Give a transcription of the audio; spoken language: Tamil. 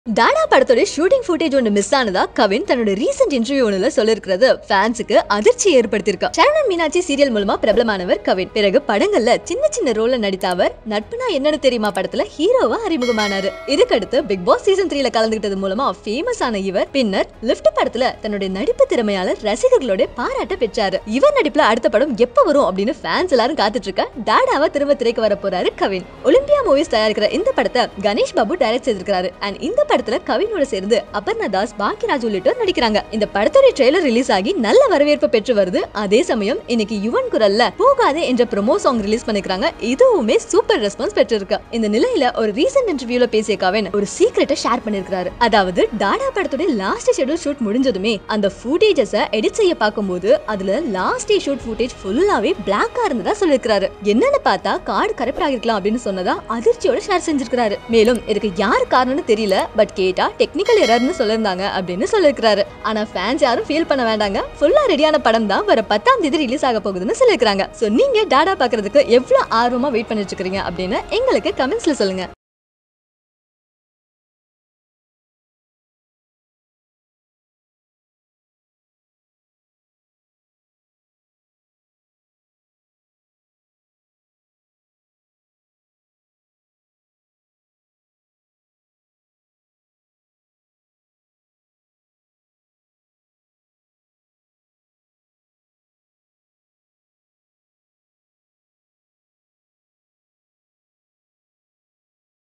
டாடா படத்தோட ஷூட்டிங் ஃபுட்டேஜ் ஒன்று மிஸ் ஆனதா கவின் தன்னோட ரீசெண்ட் இன்டர்வியூ ஒன்றுல சொல்லிருக்கிறது ஃபேன்ஸுக்கு அதிர்ச்சி ஏற்படுத்தியிருக்கா சரணன் மீனாட்சி சீரியல் மூலமா பிரபலமானவர் கவின் பிறகு படங்கள்ல சின்ன சின்ன ரோல்ல நடித்த அவர் நட்புனா என்னன்னு தெரியுமா படத்துல ஹீரோவா அறிமுகமானாரு இதுக்கடுத்து பிக் பாஸ் சீசன் த்ரீல கலந்துகிட்டது மூலமா ஃபேமஸ் ஆன இவர் பின்னர் லிஃப்ட் படத்துல தன்னுடைய நடிப்பு திறமையால ரசிகர்களோட பாராட்ட பெற்றாரு இவர் நடிப்புல அடுத்த படம் எப்ப வரும் அப்படின்னு ஃபேன்ஸ் எல்லாரும் காத்துட்டு இருக்க டாடாவா திரும்ப திரைக்கு வர போறாரு கவின் ஒலிம்பியா மூவிஸ் தயாரிக்கிற இந்த படத்தை கணேஷ் பாபு டைரக்ட் செய்திருக்காரு அண்ட் இந்த படத்துல கவினோட சேர்ந்து அபர்ணா தாஸ் பாக்கியராஜ் உள்ளிட்டோர் நடிக்கிறாங்க இந்த படத்தோட ட்ரெய்லர் ரிலீஸ் ஆகி நல்ல வரவேற்பு பெற்று வருது அதே சமயம் இன்னைக்கு யுவன் குரல்ல போகாதே என்ற ப்ரோமோ சாங் ரிலீஸ் பண்ணிருக்காங்க இதுவுமே சூப்பர் ரெஸ்பான்ஸ் பெற்றிருக்கு இந்த நிலையில ஒரு ரீசெண்ட் இன்டர்வியூல பேசிய கவின் ஒரு சீக்ரெட்டை ஷேர் பண்ணிருக்காரு அதாவது டாடா படத்தோட லாஸ்ட் ஷெட்யூல் ஷூட் முடிஞ்சதுமே அந்த ஃபுட்டேஜஸ் எடிட் செய்ய பார்க்கும்போது அதுல லாஸ்ட் டே ஷூட் ஃபுட்டேஜ் ஃபுல்லாவே பிளாக்கா இருந்ததா சொல்லிருக்காரு என்னன்னு பார்த்தா கார்டு கரெக்ட் ஆகிருக்கலாம் அப்படின்னு சொன்னதா அதிர்ச்சியோட ஷேர் செஞ்சிருக்காரு மேலும் இதுக்கு யார் காரணம்னு தெரியல பட் கேட்டா டெக்னிக்கல் எரர்னு சொல்லிருந்தாங்க அப்படின்னு சொல்லிருக்காரு ஆனா ஃபேன்ஸ் யாரும் ஃபீல் பண்ண வேண்டாங்க ஃபுல்லா ரெடியான படம் தான் வர பத்தாம் தேதி ரிலீஸ் ஆக போகுதுன்னு சொல்லிருக்காங்க சோ நீங்க டாடா பாக்குறதுக்கு எவ்வளவு ஆர்வமா வெயிட் பண்ணிட்டு இருக்கீங்க அப்படின்னு எங்களுக்கு கமெண்ட்ஸ்ல சொல்லுங்க